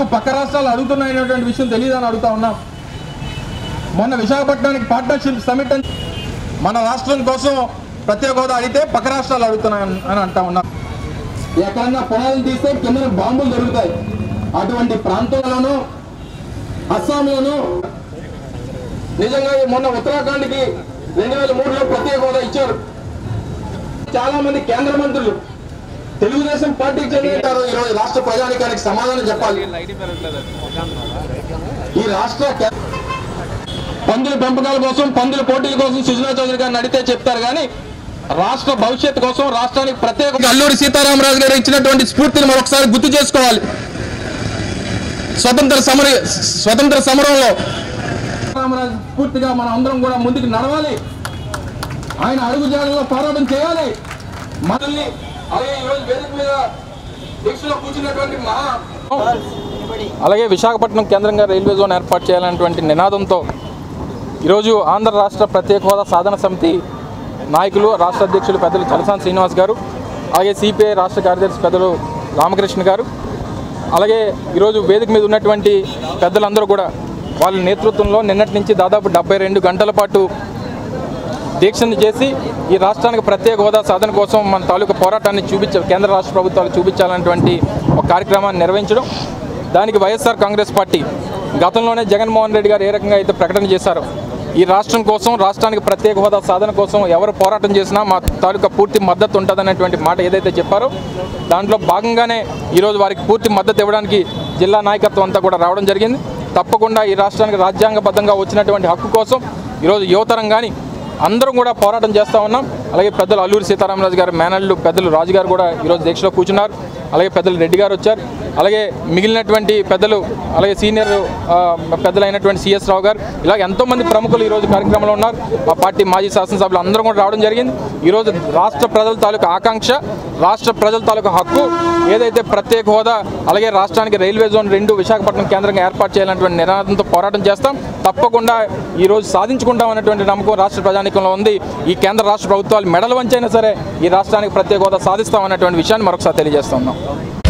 మీకు పక్క రాష్ట్రాలు అడుగుతున్నాయనేటువంటి విషయం తెలియదని అడుగుతా ఉన్నాం మొన్న విశాఖపట్నానికి పార్ట్నర్షిప్ సమిట్ అని మన రాష్ట్రం కోసం ప్రత్యేక హోదా అడిగితే పక్క రాష్ట్రాలు అడుగుతున్నాయి అని అంటా ఉన్నాం ఎక్కడన్నా పొలాలు తీస్తే కింద బాంబులు దొరుకుతాయి అటువంటి ప్రాంతాల్లోనూ అస్సాంలోనూ నిజంగా ఈ మొన్న ఉత్తరాఖండ్కి రెండు వేల మూడులో ప్రత్యేక హోదా ఇచ్చారు చాలా మంది కేంద్ర మంత్రులు తెలుగుదేశం పార్టీకి చెందిన ఈరోజు రాష్ట్ర ప్రజానికానికి సమాధానం చెప్పాలి ఈ రాష్ట్ర కే- పందుల పెంపకాల కోసం పందుల పోటీల కోసం సుజనా చౌదరి గారిని అడిగితే చెప్తారు కానీ రాష్ట్ర భవిష్యత్తు కోసం రాష్ట్రానికి ప్రత్యేక అల్లూరి సీతారామరాజు గారు ఇచ్చినటువంటి స్ఫూర్తిని మరొకసారి గుర్తు చేసుకోవాలి స్వతంత్ర సమర స్వతంత్ర సమరంలో సీతారామరాజు స్ఫూర్తిగా మనం అందరం కూడా ముందుకు నడవాలి ఆయన అడుగుజాడలో పోరాటం చేయాలి మనల్ని అలాగే ఈరోజు వేదిక మీద దీక్షలో కూర్చున్నటువంటి మహా అలాగే విశాఖపట్నం కేంద్రంగా రైల్వే జోన్ ఏర్పాటు చేయాలనేటువంటి నినాదంతో ఈరోజు ఆంధ్ర రాష్ట్ర ప్రత్యేక హోదా సాధన సమితి నాయకులు రాష్ట్ర అధ్యక్షులు పెద్దలు చలసాని శ్రీనివాస్ గారు అలాగే సిపిఐ రాష్ట్ర కార్యదర్శి పెద్దలు రామకృష్ణ గారు అలాగే ఈరోజు వేదిక మీద ఉన్నటువంటి పెద్దలందరూ కూడా వాళ్ళ నేతృత్వంలో నిన్నటి నుంచి దాదాపు డెబ్బై రెండు గంటల పాటు దీక్షను చేసి ఈ రాష్ట్రానికి ప్రత్యేక హోదా సాధన కోసం మన తాలూకా పోరాటాన్ని చూపించ కేంద్ర రాష్ట్ర ప్రభుత్వాలు చూపించాలన్నటువంటి ఒక కార్యక్రమాన్ని నిర్వహించడం దానికి వైఎస్ఆర్ కాంగ్రెస్ పార్టీ గతంలోనే జగన్మోహన్ రెడ్డి గారు ఏ రకంగా అయితే ప్రకటన చేశారో ఈ రాష్ట్రం కోసం రాష్ట్రానికి ప్రత్యేక హోదా సాధన కోసం ఎవరు పోరాటం చేసినా మా తాలూకా పూర్తి మద్దతు ఉంటుందనేటువంటి మాట ఏదైతే చెప్పారో దాంట్లో భాగంగానే ఈరోజు వారికి పూర్తి మద్దతు ఇవ్వడానికి జిల్లా నాయకత్వం అంతా కూడా రావడం జరిగింది తప్పకుండా ఈ రాష్ట్రానికి రాజ్యాంగబద్ధంగా వచ్చినటువంటి హక్కు కోసం ఈరోజు యువతరం కానీ అందరం కూడా పోరాటం చేస్తూ ఉన్నాం అలాగే పెద్దలు అల్లూరి సీతారామరాజు గారు మేనల్లు పెద్దలు రాజు గారు కూడా ఈరోజు దీక్షలో కూర్చున్నారు అలాగే పెద్దలు రెడ్డి గారు వచ్చారు అలాగే మిగిలినటువంటి పెద్దలు అలాగే సీనియర్ ఆ, పెద్దలైనటువంటి సిఎస్ రావు గారు ఇలా ఎంతోమంది ప్రముఖులు ఈరోజు కార్యక్రమంలో ఉన్నారు మా పార్టీ మాజీ శాసనసభ్యులు అందరం కూడా రావడం జరిగింది ఈరోజు రాష్ట్ర ప్రజల తాలూకా ఆకాంక్ష రాష్ట్ర ప్రజల తాలూకా హక్కు ఏదైతే ప్రత్యేక హోదా అలాగే రాష్ట్రానికి రైల్వే జోన్ రెండు విశాఖపట్నం కేంద్రంగా ఏర్పాటు చేయాలన్నటువంటి నినాదంతో పోరాటం చేస్తాం తప్పకుండా ఈరోజు సాధించుకుంటాం అనేటువంటి నమ్మకం రాష్ట్ర ప్రజానికంలో ఉంది ఈ కేంద్ర రాష్ట్ర ప్రభుత్వాలు మెడలు వంచైనా సరే ఈ రాష్ట్రానికి ప్రత్యేక హోదా సాధిస్తాం అనేటువంటి విషయాన్ని మరొకసారి తెలియజేస్తున్నాం